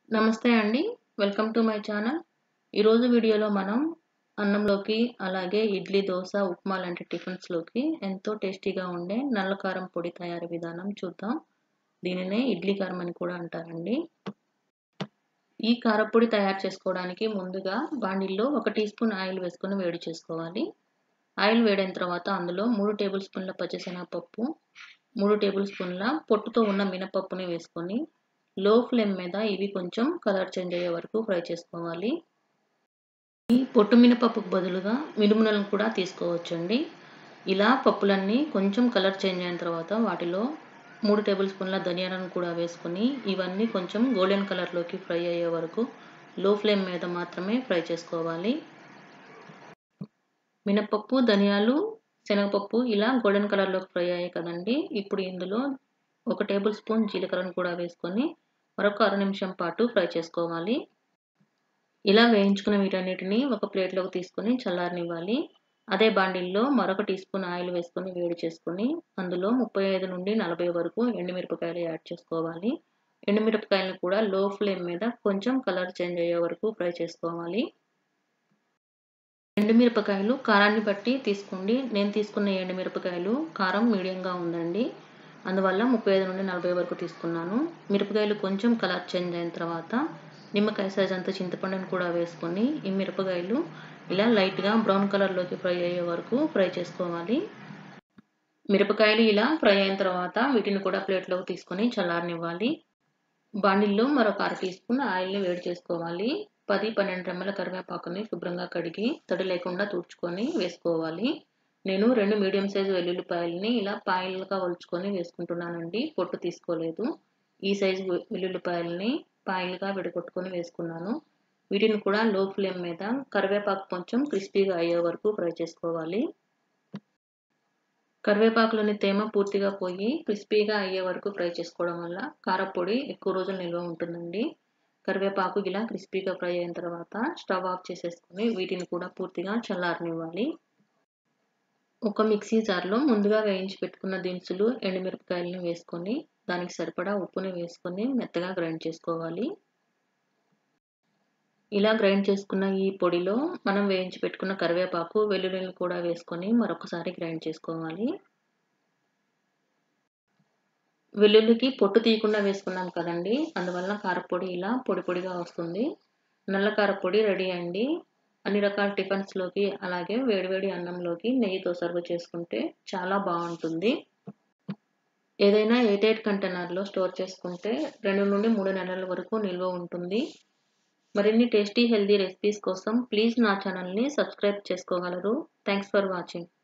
నమస్తే అండి. Welcome to my channel. ఈరోజు వీడియోలో మనం అన్నంలోకి, అలాగే ఇడ్లీ, దోస, ఉప్మా లాంటి టిఫిన్స్‌లోకి ఎంతో టేస్టీగా ఉండే నల్ల కారం పొడి తయారీ విధానం చూద్దాం. దీనినే ఇడ్లీ కారం అని కూడా అంటారండి. ఈ కారప్పొడి తయారు చేసుకోవడానికి ముందుగా బాండిల్లో ఒక టీ స్పూన్ ఆయిల్ వేసుకొని వేడి చేసుకోవాలి. ఆయిల్ వేడైన తర్వాత అందులో 3 టేబుల్ స్పూన్ల పచ్చిశనగపప్పు, 3 టేబుల్ స్పూన్ల పొట్టుతో ఉన్న మినపప్పుని వేసుకొని లో ఫ్లేమ్ మీద ఇవి కొంచెం కలర్ చేంజ్ అయ్యే వరకు ఫ్రై చేసుకోవాలి. ఈ పొట్టు మినపప్పుకు బదులుగా మినుములను కూడా తీసుకోవచ్చండి. ఇలా పప్పులన్నీ కొంచెం కలర్ చేంజ్ అయిన తర్వాత వాటిలో 3 టేబుల్ స్పూన్ల ధనియాలను కూడా వేసుకొని ఇవన్నీ కొంచెం గోల్డెన్ కలర్‌లోకి ఫ్రై అయ్యే వరకు లో ఫ్లేమ్ మీద మాత్రమే ఫ్రై చేసుకోవాలి. మినపప్పు, ధనియాలు, శనగపప్పు ఇలా గోల్డెన్ కలర్‌లోకి ఫ్రై అయ్యాయి కదండీ! ఇప్పుడు ఇందులో ఒక టేబుల్ స్పూన్ జీలకర్రను కూడా వేసుకొని మరొక అర నిమిషం పాటు ఫ్రై చేసుకోవాలి. ఇలా వేయించుకున్న వీటన్నిటిని ఒక ప్లేట్‌లోకి తీసుకొని చల్లారనివ్వాలి. అదే బాండిల్లో మరొక టీ స్పూన్ ఆయిల్ వేసుకొని వేడి చేసుకొని అందులో 35 నుండి 40 వరకు ఎండుమిరపకాయలు యాడ్ చేసుకోవాలి. ఎండుమిరపకాయలను కూడా లో ఫ్లేమ్ మీద కొంచెం కలర్ చేంజ్ అయ్యే వరకు ఫ్రై చేసుకోవాలి. ఎండుమిరపకాయలు కారాన్ని బట్టి తీసుకోండి. నేను తీసుకున్న ఎండుమిరపకాయలు కారం మీడియంగా ఉందండి. అందువల్ల 35 నుండి 40 వరకు తీసుకున్నాను. మిరపకాయలు కొంచెం కలర్ చేంజ్ అయిన తర్వాత నిమ్మకాయ సైజ్ అంత చింతపండును కూడా వేసుకొని ఈ మిరపకాయలు ఇలా లైట్‌గా బ్రౌన్ కలర్‌లోకి ఫ్రై అయ్యే వరకు ఫ్రై చేసుకోవాలి. మిరపకాయలు ఇలా ఫ్రై అయిన తర్వాత వీటిని కూడా ప్లేట్‌లోకి తీసుకొని చల్లారనివ్వాలి. బాండిల్లో మరొక అర టీ స్పూన్ ఆయిల్‌ని వేడి చేసుకోవాలి. 10, 12 రెమ్మల కరివేపాకుని శుభ్రంగా కడిగి తడి లేకుండా తుడుచుకొని వేసుకోవాలి. నేను 2 మీడియం సైజ్ వెల్లుల్లిపాయలని ఇలా పాయలుగా ఒలుచుకొని వేసుకుంటున్నానండి. పొట్టు తీసుకోలేదు. ఈ సైజు వెల్లుల్లిపాయలని పాయలుగా విడగొట్టుకొని వేసుకున్నాను. వీటిని కూడా లో ఫ్లేమ్ మీద కరివేపాకు కొంచెం క్రిస్పీగా అయ్యే వరకు ఫ్రై చేసుకోవాలి. కరివేపాకులోని తేమ పూర్తిగా పోయి క్రిస్పీగా అయ్యే వరకు ఫ్రై చేసుకోవడం వల్ల కారప్పొడి ఎక్కువ రోజులు నిల్వ ఉంటుందండి. కరివేపాకు ఇలా క్రిస్పీగా ఫ్రై అయిన తర్వాత స్టవ్ ఆఫ్ చేసేసుకొని వీటిని కూడా పూర్తిగా చల్లారనివ్వాలి. ఒక మిక్సీ జార్‌లో ముందుగా వేయించి పెట్టుకున్న దినుసులు, ఎండుమిరపకాయలను వేసుకొని దానికి సరిపడా ఉప్పుని వేసుకొని మెత్తగా గ్రైండ్ చేసుకోవాలి. ఇలా గ్రైండ్ చేసుకున్న ఈ పొడిలో మనం వేయించి పెట్టుకున్న కరివేపాకు, వెల్లుల్లిని కూడా వేసుకొని మరొకసారి గ్రైండ్ చేసుకోవాలి. వెల్లుల్లికి పొట్టు తీయకుండా వేసుకున్నాం కదండీ! అందువల్ల కారప్పొడి ఇలా పొడి పొడిగా వస్తుంది. నల్ల కారప్పొడి రెడీ అండి. అన్ని రకాల టిఫిన్స్‌లోకి అలాగే వేడివేడి అన్నంలోకి నెయ్యితో సర్వ్ చేసుకుంటే చాలా బావుంటుంది. ఏదైనా ఎయిర్ కంటైనర్‌లో స్టోర్ చేసుకుంటే 2 నుండి 3 నెలల వరకు నిల్వ ఉంటుంది. మరిన్ని టేస్టీ, హెల్తీ రెసిపీస్ కోసం ప్లీజ్ నా ఛానల్‌ని సబ్స్క్రైబ్ చేసుకోగలరు. Thanks for watching.